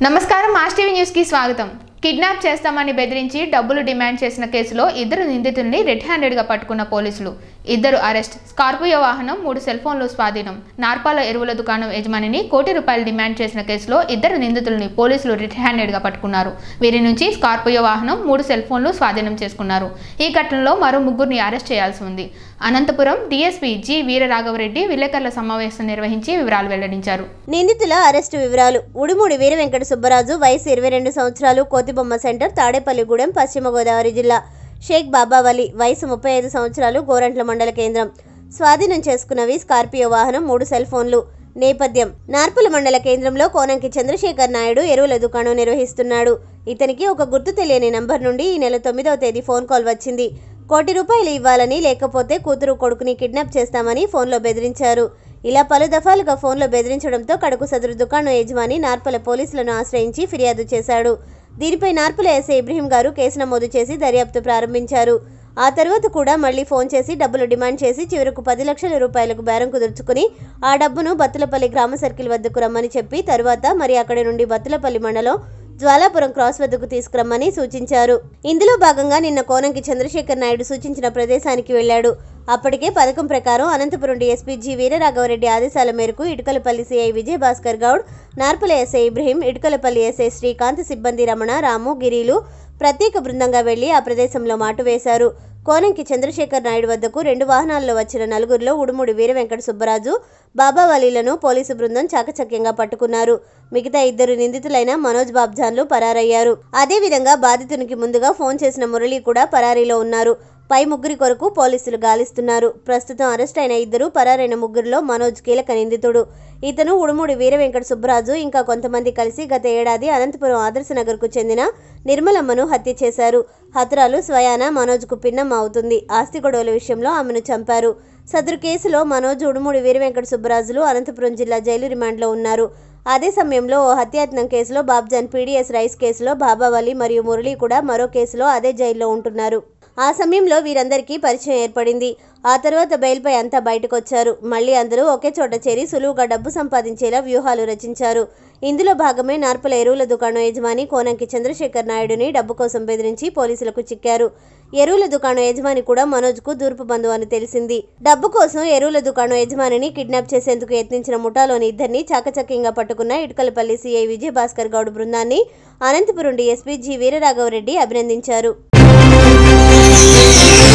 నమస్కారం mass TV news కి స్వాగతం కిడ్నాప్ చేస్తామని బెదిరించి డబ్బులు డిమాండ్ చేసిన కేసులో ఇద్దరు నిందితుల్ని రెడ్ హ్యాండెడ్ గా పట్టుకున్న పోలీసులు ఇద్దరు అరెస్ట్ స్కార్పియో వాహనం మూడు సెల్ ఫోన్లు స్వాధీనం నార్పాల ఎరువుల దుకాణం యజమానిని కోటి రూపాయలు డిమాండ్ చేసిన కేసులో ఇద్దరు నిందితుల్ని పోలీసులు రెడ్ హ్యాండెడ్ గా పట్టుకున్నారు వీరి నుంచి స్కార్పియో వాహనం మూడు సెల్ ఫోన్లు స్వాధీనం చేసుకున్నారు ఈ ఘటనలో మరో ముగ్గురిని అరెస్ట్ చేయాల్సి ఉంది అనంతపురం డీఎస్పీ జి వీరరాఘవరెడ్డి విలేకరుల సమావేశం నిర్వహించి వివరాలు వెల్లడించారు నిందితుల అరెస్టు వివరాలు ఉడుమూడి వీర వెంకట సుబ్బరాజు వయసు ఇరవై రెండు సంవత్సరాలు కోతిబొమ్మ సెంటర్ తాడేపల్లిగూడెం పశ్చిమ గోదావరి జిల్లా షేక్ బాబావలి వయసు ముప్పై ఐదు సంవత్సరాలు గోరంట్ల మండల కేంద్రం స్వాధీనం చేసుకున్నవి స్కార్పియో వాహనం మూడు సెల్ ఫోన్లు నేపథ్యం నార్పుల మండల కేంద్రంలో కోనంకి చంద్రశేఖర్ నాయుడు ఎరువుల దుకాణం నిర్వహిస్తున్నాడు ఇతనికి ఒక గుర్తు తెలియని నంబర్ నుండి ఈ నెల తొమ్మిదవ తేదీ ఫోన్ కాల్ వచ్చింది కోటి రూపాయలు ఇవ్వాలని లేకపోతే కూతురు కొడుకుని కిడ్నాప్ చేస్తామని ఫోన్లో బెదిరించారు ఇలా పలు దఫాలుగా ఫోన్లో బెదిరించడంతో కడకు సదరు దుకాణం యజమాని నార్పల పోలీసులను ఆశ్రయించి ఫిర్యాదు చేశాడు దీనిపై నార్పల ఎస్ఐ ఇబ్రహీం గారు కేసు నమోదు చేసి దర్యాప్తు ప్రారంభించారు ఆ తర్వాత కూడా మళ్ళీ ఫోన్ చేసి డబ్బులు డిమాండ్ చేసి చివరకు పది లక్షల రూపాయలకు బేరం కుదుర్చుకుని ఆ డబ్బును బత్తులపల్లి గ్రామ సర్కిల్ వద్దకు రమ్మని చెప్పి తరువాత మరి అక్కడి నుండి బత్తులపల్లి మండలం జ్వాలాపురం క్రాస్ వద్దకు తీసుకురమ్మని సూచించారు ఇందులో భాగంగా నిన్న కోనంకి చంద్రశేఖర్ నాయుడు సూచించిన ప్రదేశానికి వెళ్లాడు అప్పటికే పథకం ప్రకారం అనంతపురం డీఎస్పీ జి వీరరాఘవరెడ్డి ఆదేశాల మేరకు Itukalapalli C I Vijayabhaskar Goud Narpala S I Ibrahim Itukalapalli S I Srikanth సిబ్బంది రమణ రాము గిరీలు ప్రత్యేక బృందంగా వెళ్లి ఆ ప్రదేశంలో మాటు వేశారు కోనంకి చంద్రశేఖర్ నాయుడు వద్దకు రెండు వాహనాల్లో వచ్చిన నలుగురిలో ఉడుముడి వీర వెంకట సుబ్బరాజు బాబావలీలను పోలీసు బృందం చాకచక్యంగా పట్టుకున్నారు మిగతా ఇద్దరు నిందితులైన మనోజ్ బాబ్జాన్లు పరారయ్యారు అదేవిధంగా బాధితునికి ముందుగా ఫోన్ చేసిన మురళి కూడా పరారీలో ఉన్నారు పై ముగ్గురి కొరకు పోలీసులు గాలిస్తున్నారు ప్రస్తుతం అరెస్ట్ అయిన ఇద్దరు పరారైన ముగ్గురిలో మనోజ్ కీలక నిందితుడు ఇతను ఉడుముడి వీర వెంకట సుబ్బరాజు ఇంకా కొంతమంది కలిసి గత ఏడాది అనంతపురం ఆదర్శ నగర్కు చెందిన నిర్మలమ్మను హత్య చేశారు హతురాలు స్వయాన మనోజ్కు పిన్నమ్మ అవుతుంది ఆస్తి గొడవల విషయంలో ఆమెను చంపారు సదరు కేసులో మనోజ్ ఉడుముడి వీర వెంకట సుబ్బరాజులు అనంతపురం జిల్లా జైలు రిమాండ్లో ఉన్నారు అదే సమయంలో ఓ హత్యాయత్నం కేసులో బాబ్జాన్ పీడీఎస్ రైస్ కేసులో బాబావలి మరియు మురళి కూడా మరో కేసులో అదే జైల్లో ఉంటున్నారు ఆ సమయంలో వీరందరికీ పరిచయం ఏర్పడింది ఆ తర్వాత బెయిల్పై అంతా బయటకొచ్చారు మళ్ళీ అందరూ ఒకే చోట చేరి సులువుగా డబ్బు సంపాదించేలా వ్యూహాలు రచించారు ఇందులో భాగమే నార్పల ఎరువుల దుకాణం యజమాని కోనంకి చంద్రశేఖర్ నాయుడుని డబ్బు కోసం బెదిరించి పోలీసులకు చిక్కారు ఎరువుల దుకాణం యజమాని కూడా మనోజ్కు దూర్పు బంధువు అని తెలిసింది డబ్బు కోసం ఎరువుల దుకాణం యజమానిని కిడ్నాప్ చేసేందుకు యత్నించిన ముఠాలోని ఇద్దరిని చాకచక్యంగా పట్టుకున్న ఇటుకలపల్లి సీఐ విజయభాస్కర్ గౌడ్ బృందాన్ని అనంతపురం డీఎస్పీ జి వీరరాఘవరెడ్డి అభినందించారు